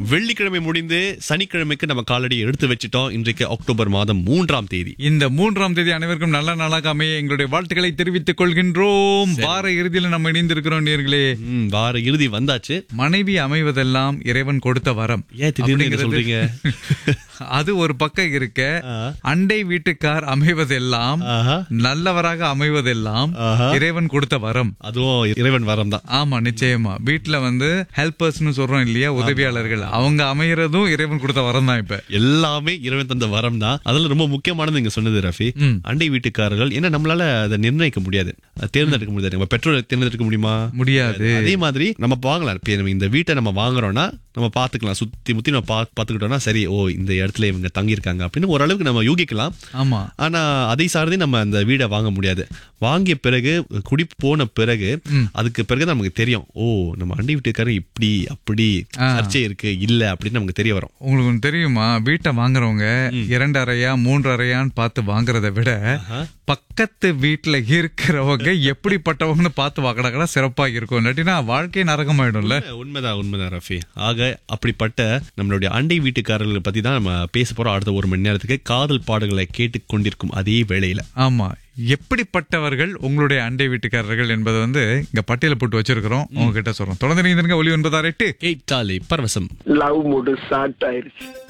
வெள்ளிக்கிழமை முடிந்து சனிக்கிழமைக்கு நம்ம காலடி எடுத்து வச்சிட்டோம் இன்றைக்கு அக்டோபர் மாதம் மூன்றாம் தேதி இந்த மூன்றாம் தேதி அனைவருக்கும் நல்ல நாளாக அமைய எங்களுடைய வாழ்த்துக்களை தெரிவித்துக் கொள்கின்றோம் வார இறுதியில் நம்ம இணைந்திருக்கிறோம் நேர்களே ம், வார இறுதி வந்தாச்சு மனைவி அமைவதெல்லாம் இறைவன் கொடுத்த வரம் ஏன் திடீர்னு இதை அப்படிங்கிறது- சொல்றீங்க அது ஒரு பக்கம் இருக்க ஆ. அண்டை வீட்டுக்கார் அமைவதெல்லாம் ஆஹா. நல்லவராக அமைவதெல்லாம் ஆஹா. இறைவன் கொடுத்த வரம் அதுவும் இறைவன் வரம் தான் ஆமா நிச்சயமா வீட்டுல வந்து ஹெல்பர்ஸ்னு சொல்றோம் இல்லையா உதவியாளர்கள் அவங்க அமையறதும் இறைவன் கொடுத்த வரம் தான் இப்ப எல்லாமே இறைவன் தந்த வரம் தான் அதுல ரொம்ப முக்கியமானது நீங்க சொன்னது ரஃபி ம். அண்டை வீட்டுக்காரர்கள் ஏன்னா நம்மளால அதை நிர்ணயிக்க முடியாது அதை தேர்ந்தெடுக்க முடியாது நம்ம பெற்றோரை தேர்ந்தெடுக்க முடியுமா முடியாது அதே மாதிரி நம்ம வாங்கலாம் இப்ப நம்ம இந்த வீட்டை நம்ம வாங்குறோம்னா நம்ம பாத்துக்கலாம் சுத்தி முத்தி நம்ம பா- பாத்துக்கிட்டோம்னா சரி ஓ இந்த இடத்துல இவங்க தங்கியிருக்காங்க அப்படின்னு ஓரளவுக்கு நம்ம யூகிக்கலாம் ஆமா ஆனா அதை சார்ந்தே நம்ம அந்த வீடை வாங்க முடியாது வாங்கிய பிறகு குடி போன பிறகு அதுக்கு பிறகு நமக்கு தெரியும் ஓ நம்ம அண்டை வீட்டுக்காரங்க இப்படி அப்படி சர்ச்சை இருக்கு இல்ல அப்படின்னு நமக்கு தெரிய வரும் உங்களுக்கு ஒண்ணு தெரியுமா வீட்டை வாங்குறவங்க இரண்டு அறையா மூன்று அறையான்னு பார்த்து வாங்குறதை விட பக்கத்து வீட்டுல இருக்கிறவங்க எப்படிப்பட்டவங்கன்னு பார்த்து வாங்கினாங்கன்னா சிறப்பா இருக்கும் இல்லாட்டினா வாழ்க்கை நரகமாயிடும்ல உண்மைதான் உண்மைதான் ரஃபி ஆக அப்படிப்பட்ட நம்மளுடைய அண்டை வீட்டுக்காரர்களை பத்தி தான் நம்ம பேச போறோம் அடுத்த ஒரு மணி நேரத்துக்கு காதல் பாடல்களை கேட்டுக் கொண்டிருக்கும் அதே வேளையில ஆமா எப்படிப்பட்டவர்கள் உங்களுடைய அண்டை வீட்டுக்காரர்கள் என்பதை வந்து இங்க பட்டியல போட்டு வச்சிருக்கிறோம் உங்ககிட்ட சொல்றோம் தொடர்ந்து நீங்க ஒளி ஒன்பதாறு எட்டு கேட்டாலே பரவசம் லவ் மூடு ஸ்டார்ட் ஆயிருச்சு